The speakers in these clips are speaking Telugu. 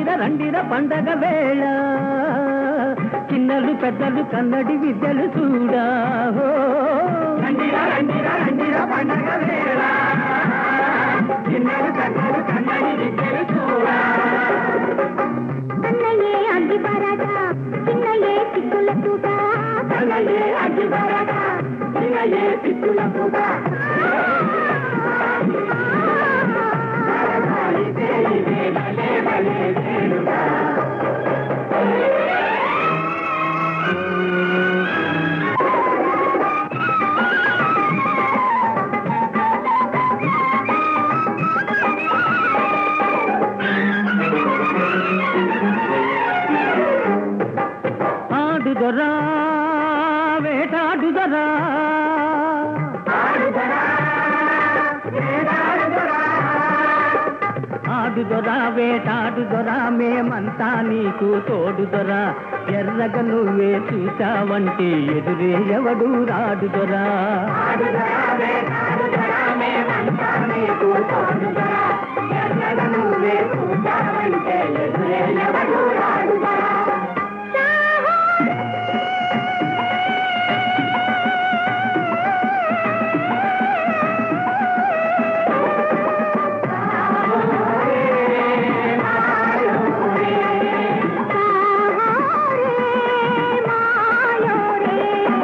రండిర రండిర పండగ వేళ చిన్నలు పెద్దలు కన్నడి విద్యలు చూడా హో. రండిర రండిర రండిర పండగ వేళ చిన్నలు పెద్దలు కన్నడి విద్యలు చూడా అన్నయ్యే అగ్గి పరాట చిన్నయ్యే చిక్కుల తూట కన్నయ్యే అగ్గి బరట చిన్నయ్యే చిక్కుల పూట ఇదే ఇదే భలే భలే వేడుక ఆడుదొరా వేటాడుదరా ఆడుదొరా వేటాడుదొరా మేమంతా నీకు తోడుదొరా ఎర్రగ నువ్వే చూసావంటే ఎదురే ఎవడు రాడుదొరా సాహోరే మాయోరే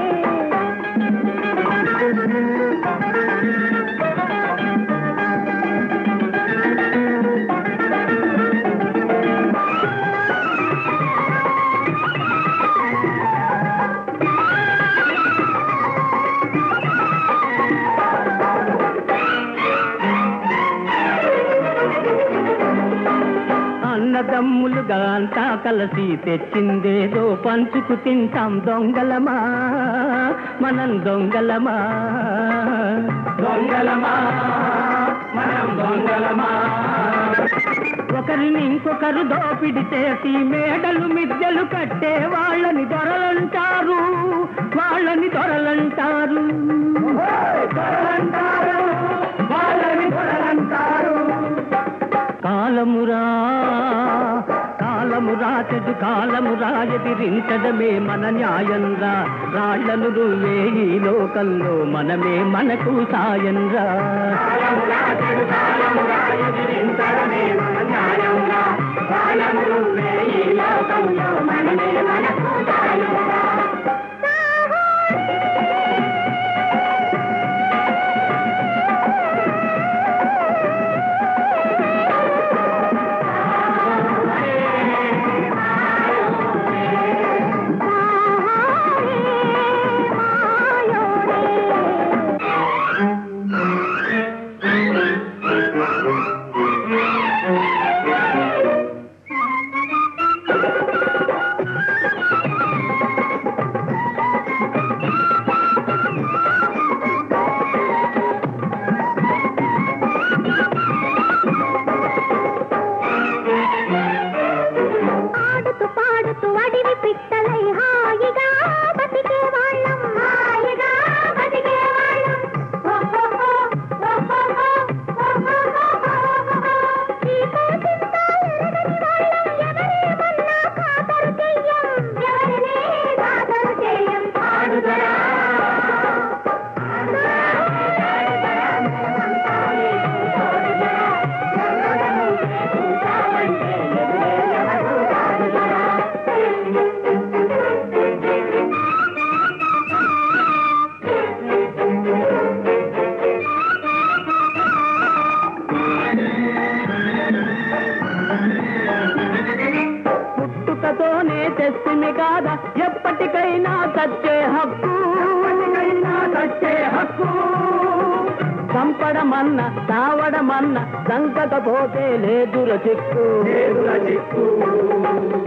అన్నదమ్ములుగా అంతా కలిసి తెచ్చిందేదో పంచుకు తింటాం దొంగలమా మనం దొంగలమా దొంగలమా మనం దొంగలమా ఒకరిని ఇంకొకరు దోపిడి చేసి మేడలు మిద్దెలు కట్టే వాళ్ళని దొరలంటారు వాళ్ళని దొరలంటారు దొరలంటారు వాళ్ళని దొరలంటారు కాలమురా కాలమురా చెడు కాలమురా ఎదిరించడమే మన న్యాయంరా రాళ్లను నువ్వే ఈ లోకంలో మనమే మనకు సాయంరా కాలమురా చెడు కాలమురా ఎదిరించడమే మన న్యాయంగా కాలము నువ్వే ఈ లోకంలో మనమే మనకు సాయుగా సాహోరే మాయోరే ఆడుతూ పాడుతూ అడివి పిట్టలై హాయిగా బతికే వాళ్ళం హాయిగా బతికే వాళ్ళం పుట్టుకతోనే తెస్తిమి కాదా ఎప్పటికైనా చచ్చే హక్కు ఎప్పటికైనా సచ్చే హక్కు చంపడమన్న తావడమన్న చంకకపోతే లేదుర చిక్కు దేవుల చిక్కు